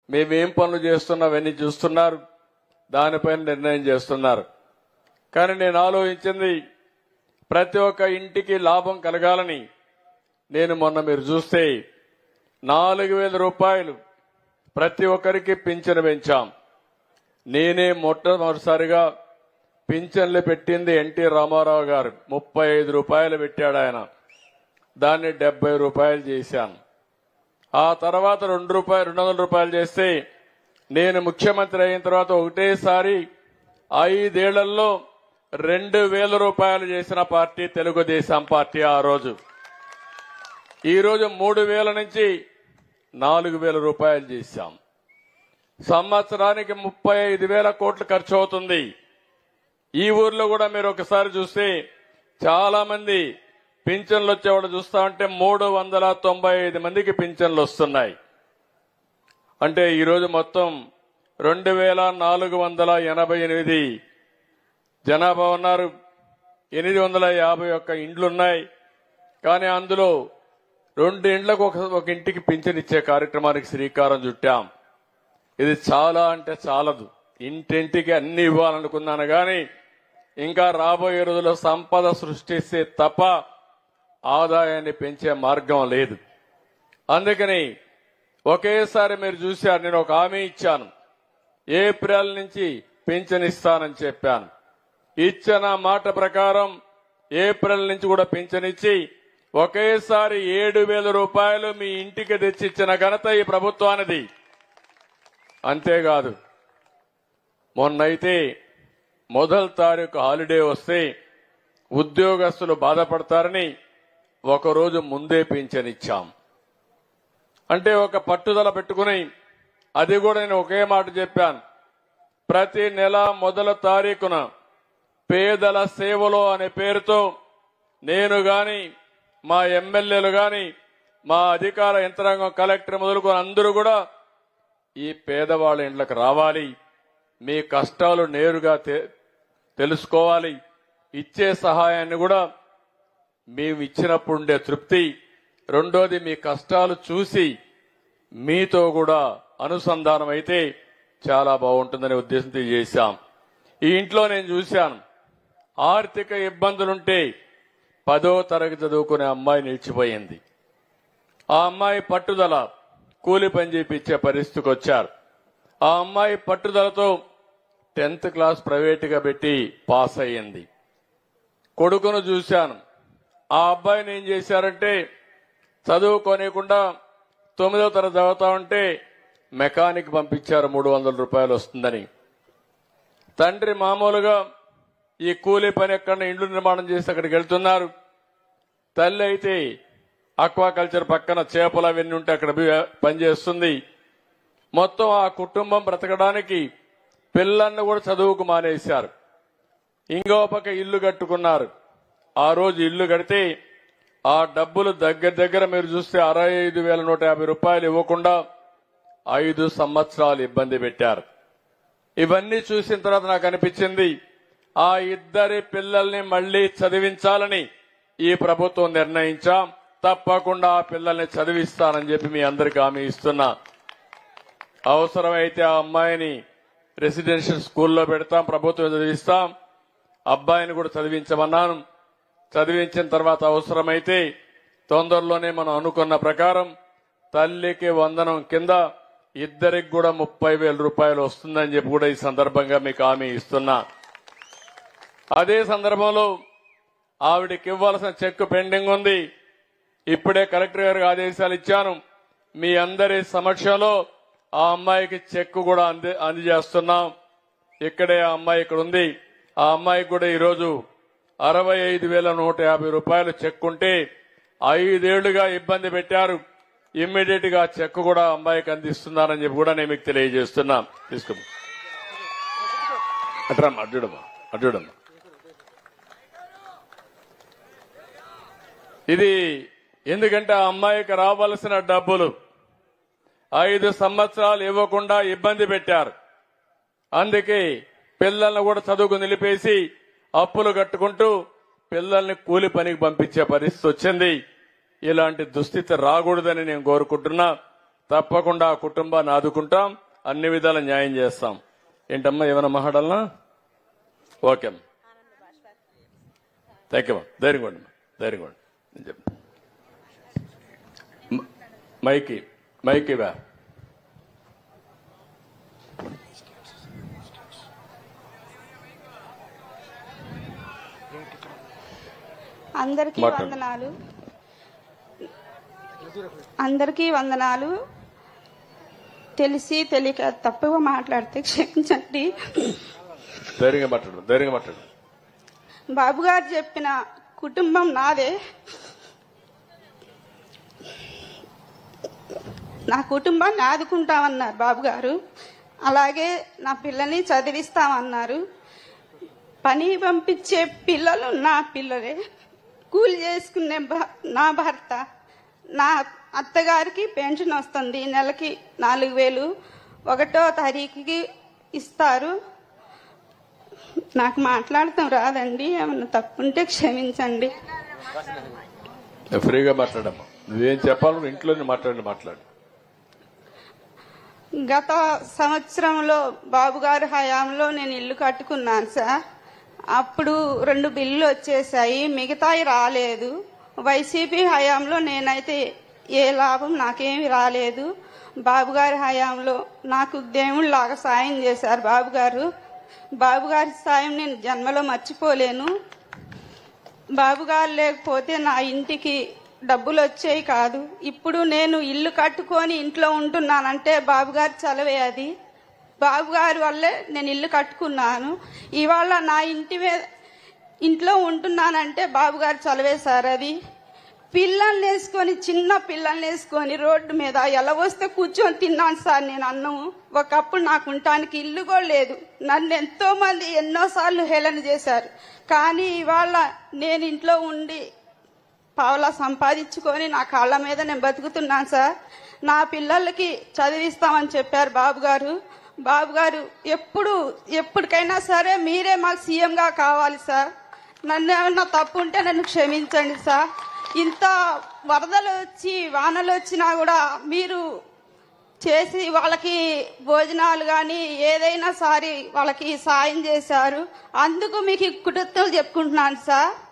మేమేం పనులు చేస్తున్నావన్నీ చూస్తున్నారు దానిపైన నిర్ణయం చేస్తున్నారు కానీ నేను ఆలోచించింది ప్రతి ఒక్క ఇంటికి లాభం కలగాలని నేను మొన్న మీరు చూస్తే నాలుగు వేల రూపాయలు ప్రతి ఒక్కరికి పింఛను పెంచాం నేనే మొట్టమొదటిసారిగా పింఛన్లు పెట్టింది ఎన్టీ రామారావు గారు ముప్పై ఐదు రూపాయలు పెట్టాడు ఆయన దాన్ని డెబ్బై రూపాయలు చేశాను ఆ తర్వాత రెండు రూపాయలు రెండు వందల రూపాయలు చేస్తే నేను ముఖ్యమంత్రి అయిన తర్వాత ఒకటేసారి ఐదేళ్లలో రెండు వేల రూపాయలు చేసిన పార్టీ తెలుగుదేశం పార్టీ ఆ రోజు ఈ రోజు మూడు వేల నుంచి నాలుగు వేల రూపాయలు చేశాం సంవత్సరానికి ముప్పై ఐదు వేల కోట్లు ఖర్చు అవుతుంది ఈ ఊర్లో కూడా మీరు ఒకసారి చూస్తే చాలా మంది పింఛన్లు వచ్చేవాడు చూస్తా ఉంటే మూడు వందల తొంభై ఐదు మందికి పింఛన్లు వస్తున్నాయి అంటే ఈరోజు మొత్తం రెండు వేల నాలుగు వందల ఎనభై ఎనిమిది జనాభా ఉన్నారు ఎనిమిది వందల యాభై ఒక్క ఇండ్లున్నాయి కానీ అందులో రెండు ఇండ్లకు ఒక ఒక ఇంటికి పింఛన్ ఇచ్చే కార్యక్రమానికి శ్రీకారం చుట్టాం ఇది చాలా అంటే చాలదు ఇంటింటికి అన్ని ఇవ్వాలనుకున్నాను కానీ ఇంకా రాబోయే రోజుల్లో సంపద సృష్టిస్తే తప్ప ఆదాయాన్ని పెంచే మార్గం లేదు అందుకని ఒకేసారి మీరు చూశారు నేను ఒక హామీ ఇచ్చాను ఏప్రిల్ నుంచి పింఛన్ ఇస్తానని చెప్పాను ఇచ్చిన మాట ప్రకారం ఏప్రిల్ నుంచి కూడా పింఛన్ ఇచ్చి ఒకేసారి ఏడు వేల రూపాయలు మీ ఇంటికి తెచ్చిచ్చిన ఘనత ఈ ప్రభుత్వానిది అంతేకాదు మొన్నైతే మొదటి తారీఖు హాలిడే వస్తే ఉద్యోగస్తులు బాధపడతారని ఒకరోజు ముందే పింఛన్ ఇచ్చాం అంటే ఒక పట్టుదల పెట్టుకుని అది కూడా నేను ఒకే మాట చెప్పాను ప్రతి నెల మొదల తారీఖున పేదల సేవలో అనే పేరుతో నేను గాని మా ఎమ్మెల్యేలు గాని మా అధికార యంత్రాంగం కలెక్టర్ మొదలుకొని అందరూ కూడా ఈ పేదవాళ్ళ ఇండ్లకు రావాలి మీ కష్టాలు నేరుగా తె- తెలుసుకోవాలి ఇచ్చే సహాయాన్ని కూడా మేము ఇచ్చినప్పుడు ఉండే తృప్తి రెండోది మీ కష్టాలు చూసి మీతో కూడా అనుసంధానం అయితే చాలా బాగుంటుందనే ఉద్దేశంతో చేశాం ఈ ఇంట్లో నేను చూశాను ఆర్థిక ఇబ్బందులుంటే పదో తరగతి చదువుకునే అమ్మాయి నిలిచిపోయింది ఆ అమ్మాయి పట్టుదల కూలి పని చేపించే పరిస్థితికి వచ్చారు ఆ అమ్మాయి పట్టుదలతో టెన్త్ క్లాస్ ప్రైవేటుగా పెట్టి పాస్ అయ్యింది కొడుకును చూశాను ఆ అబ్బాయిని ఏం చేశారంటే చదువుకోనికుండా తొమ్మిదో తరగతి చదువుతా ఉంటే మెకానిక్ పంపించారు మూడు వందల రూపాయలు వస్తుందని తండ్రి మామూలుగా ఈ కూలీ పని ఎక్కడ ఇండ్లు నిర్మాణం చేసి అక్కడికి వెళ్తున్నారు తల్లి అయితే అక్వాకల్చర్ పక్కన చేపలు అవన్నీ ఉంటే అక్కడ పోయి పనిచేస్తుంది మొత్తం ఆ కుటుంబం బ్రతకడానికి పిల్లల్ని కూడా చదువుకు మానేశారు ఇంకో పక్క ఇల్లు కట్టుకున్నారు ఆ రోజు ఇల్లు కడితే ఆ డబ్బులు దగ్గర దగ్గర మీరు చూస్తే అరవై ఐదు వేల నూట యాభై రూపాయలు ఇవ్వకుండా ఐదు సంవత్సరాలు ఇబ్బంది పెట్టారు ఇవన్నీ చూసిన తర్వాత నాకు అనిపించింది ఆ ఇద్దరి పిల్లల్ని మళ్లీ చదివించాలని ఈ ప్రభుత్వం నిర్ణయించాం తప్పకుండా ఆ పిల్లల్ని చదివిస్తానని చెప్పి మీ అందరికి హామీ ఇస్తున్నా అవసరమైతే ఆ అమ్మాయిని రెసిడెన్షియల్ స్కూల్లో పెడతాం ప్రభుత్వం చదివిస్తాం అబ్బాయిని కూడా చదివించమన్నాను చదివించిన తర్వాత అవసరమైతే తొందరలోనే మనం అనుకున్న ప్రకారం తల్లికి వందనం కింద ఇద్దరికి కూడా ముప్పై వేల రూపాయలు వస్తుందని చెప్పి కూడా ఈ సందర్భంగా మీకు హామీ ఇస్తున్నా అదే సందర్భంలో ఆవిడకి ఇవ్వాల్సిన చెక్ పెండింగ్ ఉంది ఇప్పుడే కలెక్టర్ గారికి ఆదేశాలు ఇచ్చాను మీ అందరి సమక్షంలో ఆ అమ్మాయికి చెక్ కూడా అంది అందజేస్తున్నాం ఇక్కడే ఆ అమ్మాయి ఇక్కడ ఉంది ఆ అమ్మాయికి కూడా ఈరోజు అరవై ఐదు వేల నూట యాభై రూపాయలు చెక్ ఉంటే ఐదేళ్లుగా ఇబ్బంది పెట్టారు ఇమ్మీడియట్ గా చెక్ కూడా ఆ అమ్మాయికి అందిస్తున్నారని చెప్పి కూడా నేను మీకు తెలియజేస్తున్నా తీసుకో అట్రమ్మా అడ్డుడమ్మా అడ్డుడమ్మా ఇది ఎందుకంటే ఆ అమ్మాయికి రావాల్సిన డబ్బులు ఐదు సంవత్సరాలు ఇవ్వకుండా ఇబ్బంది పెట్టారు అందుకే పిల్లల్ని కూడా చదువుకు నిలిపేసి అప్పులు కట్టుకుంటూ పిల్లల్ని కూలి పనికి పంపించే పరిస్థితి వచ్చింది ఇలాంటి దుస్థితి రాకూడదని నేను కోరుకుంటున్నా తప్పకుండా ఆ కుటుంబాన్ని ఆదుకుంటాం అన్ని విధాల న్యాయం చేస్తాం ఏంటమ్మా ఏమైనా మాట్లాడాలనా ఓకే అమ్మా థ్యాంక్ యూ అమ్మా ధైర్యంగా ఉండి ధైర్యంగా ఉండి నేను చెప్తాను మ- మైకి మైకి వా అందరికీ మాట్లాడు. వందనాలు అందరికీ వందనాలు తెలిసి తెలియక తప్పుగా మాట్లాడితే క్షమించండి ధైర్యంగా మాట్లాడు ధైర్యంగా మాట్లాడు బాబు గారు చెప్పిన కుటుంబం నాదే నా కుటుంబాన్ని ఆదుకుంటామన్నారు బాబు గారు అలాగే నా పిల్లని చదివిస్తామన్నారు పని పంపించే పిల్లలు నా పిల్లలే కూలి చేసుకునే భ- నా భర్త నా అత్తగారికి పెన్షన్ వస్తుంది నెలకి నాలుగు వేలు ఒకటో తారీఖుకి ఇస్తారు నాకు మాట్లాడటం రాదండి ఏమన్నా తప్పుంటే క్షమించండి ఫ్రీగా మాట్లాడమ్మా నువ్వేం చెప్పాలో ఇంట్లోనే మాట్లాడి మాట్లాడు గత సంవత్సరంలో బాబు గారి హయాంలో నేను ఇల్లు కట్టుకున్నాను సార్ అప్పుడు రెండు బిల్లులు వచ్చేసాయి మిగతాయి రాలేదు వైసీపీ హయాంలో నేనైతే ఏ లాభం నాకేమి రాలేదు బాబు గారి హయాంలో నాకు దేవుళ్ళలాగా సాయం చేశారు బాబు గారు బాబు గారి సాయం నేను జన్మలో మర్చిపోలేను బాబు గారు లేకపోతే నా ఇంటికి డబ్బులు వచ్చేవి కాదు ఇప్పుడు నేను ఇల్లు కట్టుకొని ఇంట్లో ఉంటున్నానంటే బాబు గారి చలవే అది బాబు గారి వల్లే నేను ఇల్లు కట్టుకున్నాను ఇవాళ నా ఇంటి మీద ఇంట్లో ఉంటున్నానంటే బాబు గారు చలవే సార్ అది పిల్లల్ని వేసుకొని చిన్న పిల్లల్ని వేసుకొని రోడ్డు మీద ఎలా వస్తే కూర్చొని తిన్నాను సార్ నేను అన్నం ఒకప్పుడు నాకు ఉండటానికి ఇల్లు కూడా లేదు నన్ను ఎంతో మంది ఎన్నోసార్లు హేళన చేశారు కానీ ఇవాళ నేను ఇంట్లో ఉండి పావలా సంపాదించుకొని నా కాళ్ళ మీద నేను బతుకుతున్నాను సార్ నా పిల్లలకి చదివిస్తామని చెప్పారు బాబు గారు బాబు గారు ఎప్పుడు ఎప్పటికైనా సరే మీరే మాకు సీఎంగా కావాలి సార్ నన్ను ఏమన్నా తప్పు ఉంటే నన్ను క్షమించండి సార్ ఇంత వరదలు వచ్చి వానలు వచ్చినా కూడా మీరు చేసి వాళ్ళకి భోజనాలు కానీ ఏదైనా సారి వాళ్ళకి సాయం చేశారు అందుకు మీకు కృతజ్ఞతలు చెప్పుకుంటున్నాను సార్